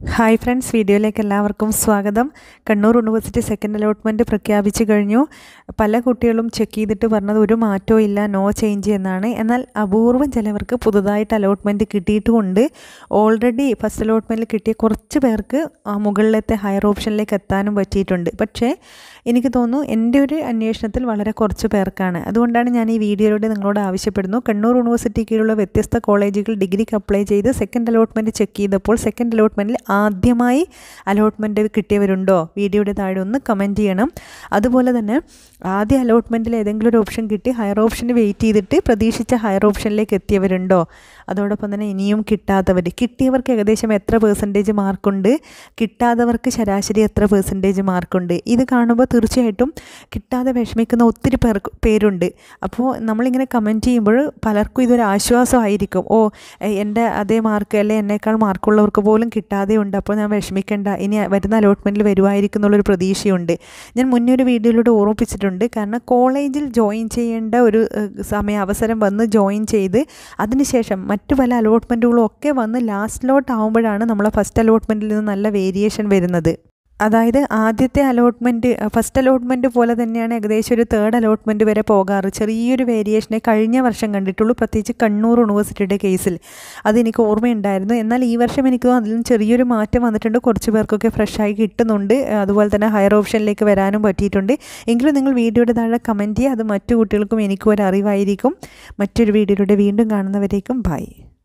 hi friends വീഡിയോയിലേക്ക് എല്ലാവർക്കും സ്വാഗതം കണ്ണൂർ യൂണിവേഴ്സിറ്റി സെക്കൻഡ് അലോട്ട്മെൻറ്റ് പ്രഖ്യാപിച്ചു കഴിഞ്ഞു പല കുട്ടികളും ചെക്ക് ചെയ്തിട്ട് പറഞ്ഞത് ഒരു മാറ്റവും ഇല്ല നോ ചേഞ്ച് എന്നാണ് എന്നാൽ അപൂർവം ചിലവർക്ക് പുതുതായിട്ട് അലോട്ട്മെൻറ്റ് കിട്ടിയിട്ടുമുണ്ട് ഓൾറെഡി ഫസ്റ്റ് അലോട്ട്മെൻറ്റിൽ കിട്ടിയ കുറച്ച് പേർക്ക് ആ മുകളിലത്തെ ഹയർ ഓപ്ഷനിലേക്ക് എത്താനും പറ്റിയിട്ടുണ്ട് പക്ഷേ എനിക്ക് തോന്നുന്നു എൻ്റെ ഒരു അന്വേഷണത്തിൽ വളരെ കുറച്ച് പേർക്കാണ് അതുകൊണ്ടാണ് ഞാൻ ഈ വീഡിയോയിലൂടെ നിങ്ങളോട് ആവശ്യപ്പെടുന്നു കണ്ണൂർ യൂണിവേഴ്സിറ്റി കീഴിലുള്ള വ്യത്യസ്ത കോളേജുകൾ ഡിഗ്രിക്ക് അപ്ലൈ ചെയ്ത് സെക്കൻഡ് അലോട്ട്മെൻറ്റ് ചെക്ക് ചെയ്തപ്പോൾ സെക്കൻഡ് അലോട്ട്മെൻറ്റിൽ ആദ്യമായി അലോട്ട്മെൻറ്റ് കിട്ടിയവരുണ്ടോ വീഡിയോയുടെ താഴെ ഒന്ന് കമൻറ്റ് ചെയ്യണം അതുപോലെ തന്നെ ആദ്യ അലോട്ട്മെൻറ്റിൽ ഏതെങ്കിലും ഒരു ഓപ്ഷൻ കിട്ടി ഹയർ ഓപ്ഷന് വെയിറ്റ് ചെയ്തിട്ട് പ്രതീക്ഷിച്ച ഹയർ ഓപ്ഷനിലേക്ക് എത്തിയവരുണ്ടോ അതോടൊപ്പം തന്നെ ഇനിയും കിട്ടാത്തവർ കിട്ടിയവർക്ക് ഏകദേശം എത്ര പേഴ്സൻറ്റേജ് മാർക്കുണ്ട് കിട്ടാത്തവർക്ക് ശരാശരി എത്ര പേഴ്സൻറ്റേജ് മാർക്കുണ്ട് ഇത് കാണുമ്പോൾ തീർച്ചയായിട്ടും കിട്ടാതെ വിഷമിക്കുന്ന ഒത്തിരി പേർക്ക് പേരുണ്ട് അപ്പോൾ നമ്മളിങ്ങനെ കമൻറ്റ് ചെയ്യുമ്പോൾ പലർക്കും ഇതൊരു ആശ്വാസമായിരിക്കും ഓ എൻ്റെ അതേ മാർക്ക് അല്ലെ എന്നേക്കാൾ മാർക്കുള്ളവർക്ക് പോലും കിട്ടാതെ ഉണ്ട് അപ്പോൾ ഞാൻ വിഷമിക്കേണ്ട ഇനി വരുന്ന അലോട്ട്മെൻറ്റിൽ വരുമായിരിക്കും എന്നുള്ളൊരു പ്രതീക്ഷയുണ്ട് ഞാൻ മുന്നേ ഒരു വീഡിയോയിലൂടെ ഓർമ്മിപ്പിച്ചിട്ടുണ്ട് കാരണം കോളേജിൽ ജോയിൻ ചെയ്യേണ്ട ഒരു സമയ അവസരം വന്ന് ജോയിൻ ചെയ്ത് അതിനുശേഷം മറ്റു പല അലോട്ട്മെൻറ്റുകളും ഒക്കെ വന്ന് ലാസ്റ്റിലോട്ട് ആകുമ്പോഴാണ് നമ്മളെ ഫസ്റ്റ് അലോട്ട്മെൻറ്റിൽ നിന്ന് നല്ല വേരിയേഷൻ വരുന്നത് അതായത് ആദ്യത്തെ അലോട്ട്മെൻറ്റ് ഫസ്റ്റ് അലോട്ട്മെൻറ്റ് പോലെ തന്നെയാണ് ഏകദേശം ഒരു തേർഡ് അലോട്ട്മെൻറ്റ് വരെ പോകാറ് ചെറിയൊരു വേരിയേഷനെ കഴിഞ്ഞ വർഷം കണ്ടിട്ടുള്ളൂ പ്രത്യേകിച്ച് കണ്ണൂർ യൂണിവേഴ്സിറ്റിയുടെ കേസിൽ അതെനിക്ക് ഓർമ്മയുണ്ടായിരുന്നു എന്നാൽ ഈ വർഷം എനിക്ക് അതിലും ചെറിയൊരു മാറ്റം വന്നിട്ടുണ്ട് കുറച്ച് പേർക്കൊക്കെ ഫ്രഷായി കിട്ടുന്നുണ്ട് അതുപോലെ തന്നെ ഹയർ ഓപ്ഷനിലേക്ക് വരാനും പറ്റിയിട്ടുണ്ട് എങ്കിലും നിങ്ങൾ വീഡിയോയുടെ താഴെ കമൻറ്റ് ചെയ്യുക അത് മറ്റു കുട്ടികൾക്കും എനിക്കും ഒരു അറിവായിരിക്കും മറ്റൊരു വീഡിയോയിലൂടെ വീണ്ടും കാണുന്നവരേക്കും ബൈ